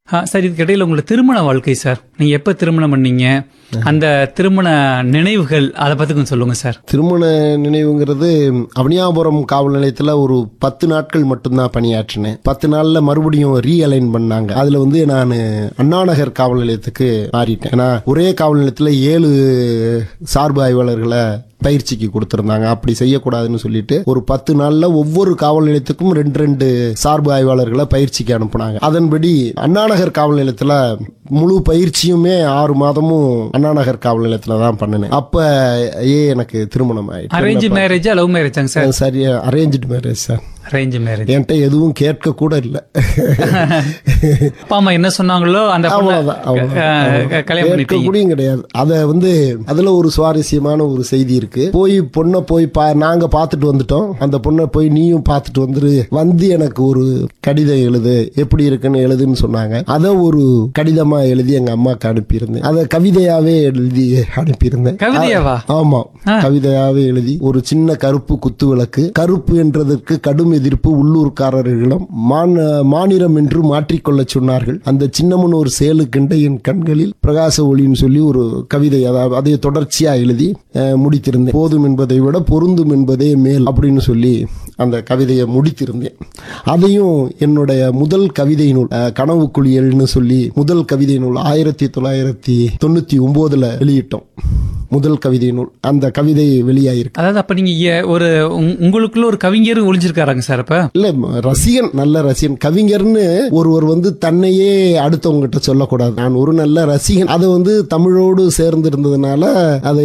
ஆ, sir இதுக்கு இடையில உங்களோட திருமண வாழ்க்கை சார் நீங்க எப்ப திருமணம் பண்ணீங்க அந்த திருமண நினைவுகள் அதை பத்தி கொஞ்சம் சொல்லுங்க சார் திருமண நினைவுங்கிறது அவனியாபுரம் காவல் நிலையத்தில் ஒரு பத்து நாட்கள் மட்டும்தான் பணியாற்றினேன் பத்து நாளில் மறுபடியும் ரீஅலைன் பண்ணாங்க அதில் வந்து நான் அண்ணாநகர் காவல் நிலையத்துக்கு மாறிட்டேன் ஏன்னா ஒரே காவல் நிலையத்தில் ஏழு சார்பு ஆய்வாளர்களை பயிற்சிக்கு கொடுத்திருந்தாங்க அப்படி செய்யக்கூடாதுன்னு சொல்லிட்டு ஒரு பத்து நாள்ல ஒவ்வொரு காவல் நிலையத்துக்கும் ரெண்டு ரெண்டு சார்பு ஆய்வாளர்களை பயிற்சிக்கு அனுப்புனாங்க அதன்படி அண்ணாநகர் காவல் நிலையத்துல முழு பயிற்சியுமே ஆறு மாதமும் அண்ணாநகர் காவல் நிலையத்துல தான் பண்ணினேன் அப்ப ஏ எனக்கு திருமணம் ஆயிடுச்சு அரேஞ்ச் மேரேஜா லவ் மேரேஜாங்க சார் சரியா arrange marriage sir arrange marriage என்கிட்ட எதுவும் கேட்க கூட இல்லை அப்பா அம்மா என்ன சொன்னாங்களோ அந்த பொண்ணை, அவ்வளவுதான், அவ்வளவுதான். அஹ், க- கல்யாணம் பண்ணிட்டீங்க கேட்கக்கூடியும் கிடையாது அத வந்து அதுல ஒரு சுவாரஸ்யமான ஒரு செய்தி இருக்கு போய் பொண்ணை போய் பா நாங்க பார்த்துட்டு வந்துட்டோம் அந்த பொண்ணை போய் நீயும் பார்த்துட்டு வந்துரு வந்து எனக்கு ஒரு கடிதம் எழுது எப்படி இருக்குன்னு எழுதுன்னு சொன்னாங்க அதை ஒரு கடிதமா எழுதி எங்க அம்மாக்கு அனுப்பியிருந்தேன் அதை கவிதையாவே எழுதி அனுப்பியிருந்தேன் கவிதையாவா ஆமா கவிதையாவே எழுதி ஒரு சின்ன கருப்பு குத்து விளக்கு கருப்பு என்றதற்கு கடும் எதிர்ப்பு உள்ளூர்காரர்களிடம் மான- மாநிலம் என்று மாற்றிக்கொள்ள சொன்னார்கள் அந்த சின்னமன் ஒரு சேலுக்கெண்ட என் கண்களில் பிரகாச ஒளின்னு சொல்லி ஒரு கவிதை அதாவது அதை தொடர்ச்சியா எழுதி அஹ், முடித்திருந்தேன் போதும் என்பதை விட பொருந்தும் என்பதே மேல் அப்படின்னு சொல்லி அந்த கவிதையை முடித்திருந்தேன் அதையும் என்னுடைய முதல் கவிதை நூல் அஹ், கனவு குளியல்னு சொல்லி முதல் கவிதை நூல் ஆயிரத்தி தொள்ளாயிரத்தி தொண்ணூத்தி ஒன்பதுல வெளியிட்டோம் முதல் கவிதை நூல் அந்த கவிதை வெளியாயிருக்கு அதாவது அப்ப நீங்க எ- ஒரு உங்- உங்களுக்குள்ள ஒரு கவிஞர் ஒளிஞ்சிருக்காராங்க சார் அப்ப இல்ல ம- ரசிகன் நல்ல ரசிகன் கவிஞர்னு ஒருவர் வந்து தன்னையே அடுத்தவங்க கிட்ட சொல்லக்கூடாது நான் ஒரு நல்ல ரசிகன் அது வந்து தமிழோடு சேர்ந்து இருந்ததுனால அதை